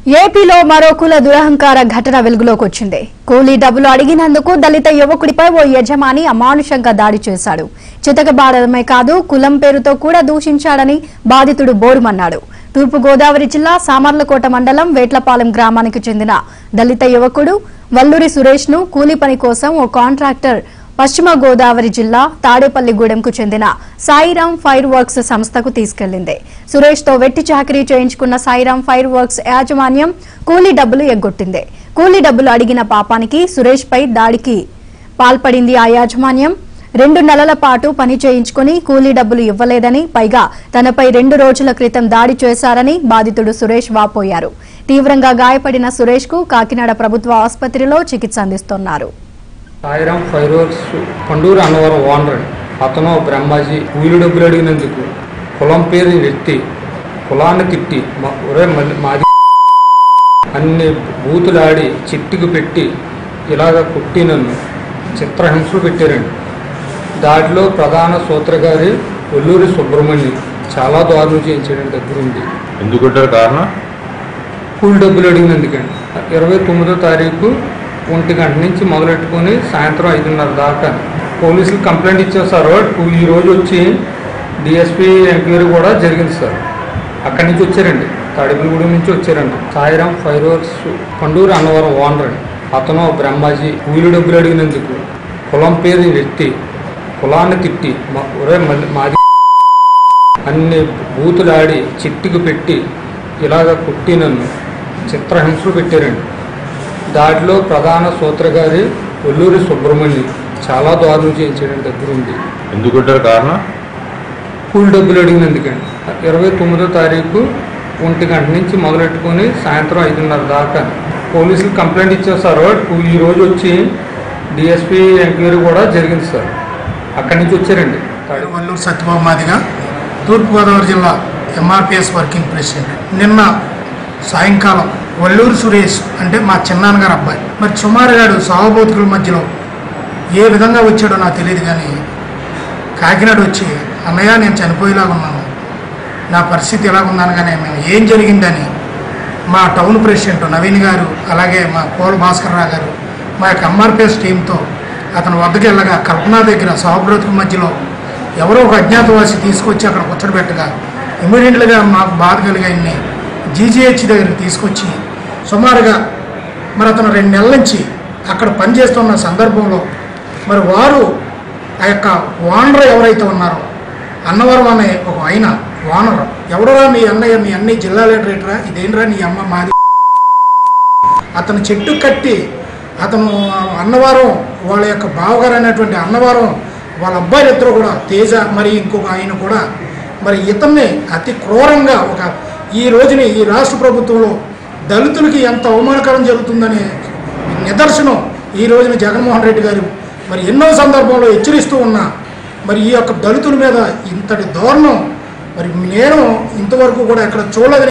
ఏపీలో మరో కుల దురహంకార ఘటన వెలుగులోకి వచ్చింది కూలీ డబ్బులు అడిగినందుకు దళిత యువకుడిపై ఓ యజమాని అమానుషంగా దాడి చేశాడు చితకబాడమే కాదు కులం పేరుతో కూడా దూషించాడని బాధితుడు బోరుమన్నాడు తూర్పు గోదావరి జిల్లా సామర్లకోట మండలం వేట్లపాలెం గ్రామానికి చెందిన దళిత యువకుడు వల్లూరి సురేష్ ను కూలీ పని కోసం ఓ కాంట్రాక్టర్ పశ్చిమ గోదావరి జిల్లా తాడేపల్లిగూడెంకు చెందిన సాయిరాం ఫైర్ వర్క్స్ సంస్థకు తీసుకెళ్లింది సురేష్ తో వెట్టి చాకరీ చేయించుకున్న సాయిరాం ఫైర్ వర్క్స్ యాజమాన్యం కూలీ డబ్బులు ఎగ్గొట్టింది కూలీ డబ్బులు అడిగిన పాపానికి సురేష్ పై దాడికి పాల్పడింది ఆ యాజమాన్యం రెండు నెలల పాటు పని చేయించుకుని కూలీ డబ్బులు ఇవ్వలేదని పైగా తనపై రెండు రోజుల క్రితం దాడి చేశారని బాధితుడు సురేష్ వాపోయారు తీవ్రంగా గాయపడిన సురేష్ కు కాకినాడ ప్రభుత్వ ఆసుపత్రిలో చికిత్స అందిస్తున్నారు Sairam fireworks Panduru Annavaram owner అతను బ్రహ్మాజీ కూలి డబ్బులు అడిగినందుకు కులం పేరు ఎత్తి కులాన్ని తిట్టి మా ఒరే మళ్ళీ మాది అన్ని బూతులు ఆడి చిట్టుకు పెట్టి ఇలాగ కొట్టి నన్ను చిత్రహింసలు పెట్టారండి దాడిలో ప్రధాన సూత్రగారి ఒల్లూరి సుబ్రహ్మణ్యం చాలా దారుణం చేయించడం దగ్గరుండి ఎందుకు కొట్టారు కారణం కూలి డబ్బులు అడిగినందుకండి ఇరవై తొమ్మిదో తారీఖు ఒంటి గంట నుంచి మొదలెట్టుకొని సాయంత్రం ఐదున్నర దాకా పోలీసులు కంప్లైంట్ ఇచ్చారు సార్ కూలి ఈ రోజు వచ్చి డిఎస్పీ ఎంక్వైరీ కూడా జరిగింది సార్ అక్కడి నుంచి వచ్చారండి తాడేపల్లిగూడెం నుంచి వచ్చారండి Sairam fireworks Panduru Annavaram owner అండి అతను బ్రహ్మాజీ కూలి డబ్బులు అడిగినందుకు కులం పేరు ఎత్తి కులాన్ని తిట్టి మా ఒరే మళ్ళీ మాది అన్ని బూతులు ఆడి చిట్టుకు పెట్టి ఇలాగ కొట్టి నన్ను చిత్రహింసలు పెట్టారండి దాడిలో ప్రధాన సూత్రగారి ఒల్లూరి సుబ్రహ్మణ్యం చాలా దారుణం చేయించడం దగ్గరుండి ఎందుకు కొట్టారు కారణం కూలి డబ్బులు అడిగినందుకండి ఇరవై తొమ్మిదో తారీఖు ఒంటి గంట నుంచి మొదలెట్టుకొని సాయంత్రం ఐదున్నర దాకా పోలీసులు కంప్లైంట్ ఇచ్చారు సార్ కూలి ఈ రోజు వచ్చి డిఎస్పీ ఎంక్వైరీ కూడా జరిగింది సార్ అక్కడి నుంచి వచ్చారండి తాడే- వల్లూరు సత్యబాబు మాదిగా తూర్పుగోదావరి జిల్లా ఎంఆర్పిఎస్ వర్కింగ్ ప్రెసిడెంట్ నిన్న సాయంకాలం వల్లూరు సురేష్ అంటే మా చిన్నాన్నగారు అబ్బాయి మరి సుమారుగాడు సావబోతుకుల మధ్యలో ఏ విధంగా వచ్చాడో నాకు తెలియదు కానీ కాకినాడ వచ్చి అన్నయ్య నేను చనిపోయేలాగా ఉన్నాను నా పరిస్థితి ఎలా ఉందనగానే మేము ఏం జరిగిందని మా టౌన్ ప్రెసిడెంట్ నవీన్ గారు అలాగే మా కోల భాస్కర్ రావు గారు మా యొక్క ఎంఆర్పిఎస్ టీంతో అతని వద్దకు వెళ్ళగా కల్పన దగ్గర సాగుబ్రతుకు మధ్యలో ఎవరో ఒక అజ్ఞాతవాసి తీసుకొచ్చి అక్కడ కూర్చోబెట్టగా ఇమీడియట్గా మాకు బాధ కలిగాయన్ని జీజీహెచ్ దగ్గరికి తీసుకొచ్చి సుమారుగా మరి అతను రెండు నెలల నుంచి అక్కడ పనిచేస్తున్న సందర్భంలో మరి వారు ఆ యొక్క ఓనర్ ఎవరైతే ఉన్నారో అన్నవరం అనే ఒక ఆయన ఓనర్ ఎవడరా మీ అన్నయ్య మీ అన్నయ్య జిల్లా లీడరేటరా ఇదేంట్రా నీ అమ్మ మాది అతను చెట్టు కట్టి అతను అన్నవరం వాళ్ళ యొక్క బావగారు అనేటువంటి అన్నవరం వాళ్ళ అబ్బాయిలు ఇద్దరు కూడా తేజ మరి ఇంకొక ఆయన కూడా మరి ఇతన్ని అతి క్రూరంగా ఒక ఈ రోజుని ఈ రాష్ట్ర ప్రభుత్వంలో దళితులకి ఎంత అవమానకరం జరుగుతుందనే నిదర్శనం ఈ రోజున జగన్మోహన్ రెడ్డి గారు మరి ఎన్నో సందర్భంలో హెచ్చరిస్తూ ఉన్నా మరి ఈ యొక్క దళితుల మీద ఇంతటి దారుణం మరి నేను ఇంతవరకు కూడా ఎక్కడ చూడలేదు